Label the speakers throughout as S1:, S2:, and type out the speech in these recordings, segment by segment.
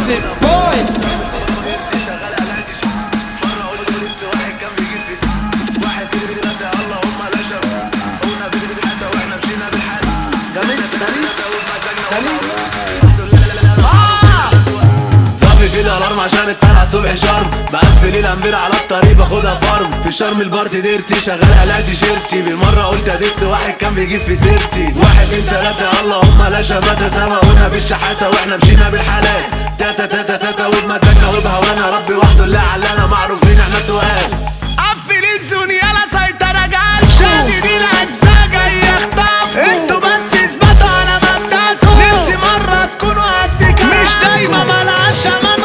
S1: ميوزك بوي
S2: ظابط الالارم عشان الطلعه صبح شرم بقفل الامبير على الطريق باخدها فارم في شرم البارتي ديرتي شغال قلقت تيشيرتي بالمره قلت ادس واحد كان بيجيب في سيرتي واحد اتنين تلاته اللهم لا شماته سبقونا بالشحاته واحنا مشينا بالحلال تاتا تاتا تاتا وبمزاجنا وبهوانا ربي وحده اللي علانا معروفين احنا تقال
S3: قفل الزون يلا سيطرة جال شادد الأجزاء جاي يخطفكوا انتوا بس اثبتوا على مبدأكوا نفسي مرة تكونوا قد كده مش دايما ملهاش أمان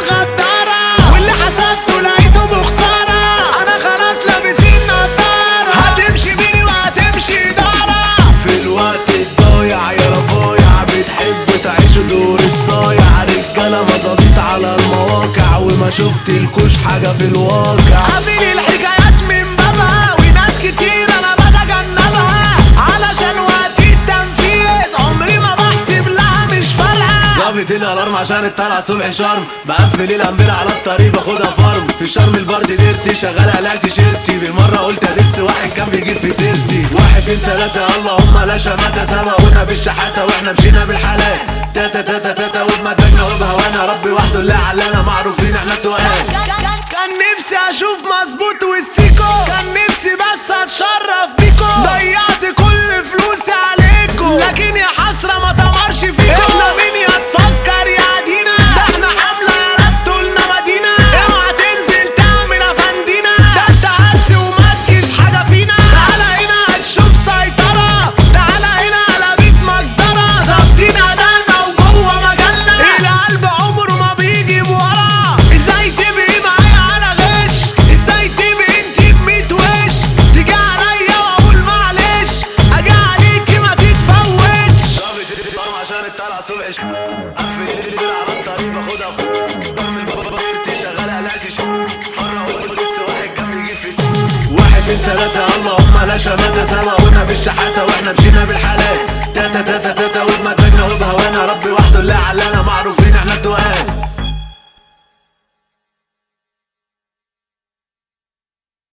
S3: غدارة واللي حسدته لقيته بخسارة أنا خلاص لابسين نضارة هتمشي بيني وهتمشي إدارة
S2: في الوقت الضايع يا رفايع بتحب تعيشوا دور الصايع رجاله مظابيط على المواقع وما شفت الكوش حاجه في الواقع
S3: قابل الحكايات من بابها وناس كتير انا بتجنبها علشان وقت التنفيذ عمري ما بحسب لها مش فارقه
S2: ظابط الالارم عشان الطلعه صبح شرم بقفل الامبير على الطريق باخدها فارم في شرم البارتي ديرتي شغال قلقت تيشيرتي بالمره قلت ادس واحد كان بيجيب في سيرتي واحد اتنين تلاته اللهم لا شماته سبقونا بالشحاته واحنا مشينا بالحلال تاتا تاتا تاتا وبمزاجنا وبهوانا ربي وحده اللي علانا معروفين احنا تقال
S3: كان نفسي اشوف مظبوط وسطيكو كان نفسي بس اتشرف بيكو ضيعت كل فلوسي عليكو لكن يا حسره ما تمرش فيكو احنا مين يتفكر يعدينا ده احنا حمله يا رب لنا مدينه اوعى تنزل تعمل افندينا ده انت هلس وما تجيش حاجه فينا تعالى هنا هتشوف سيطره تعالى هنا على بيت مجزره ظابطين ادانا وجوه مجالنا القلب عمره ما بيجي ورا ازاي تبقي معايا على غش ازاي تبقي انتي بميت وش تيجي عليا واقول معلش اجي عليكي ما تتفوتش
S2: عشان الطلعه صبح قفل الامبير على الطريق باخدها فارم شغال قلقت مره قلت لسه واحد كان بيجيب في واحد اتنين تلاته اللهم لا شماته سبقونا بالشحاته واحنا مشينا بالحلال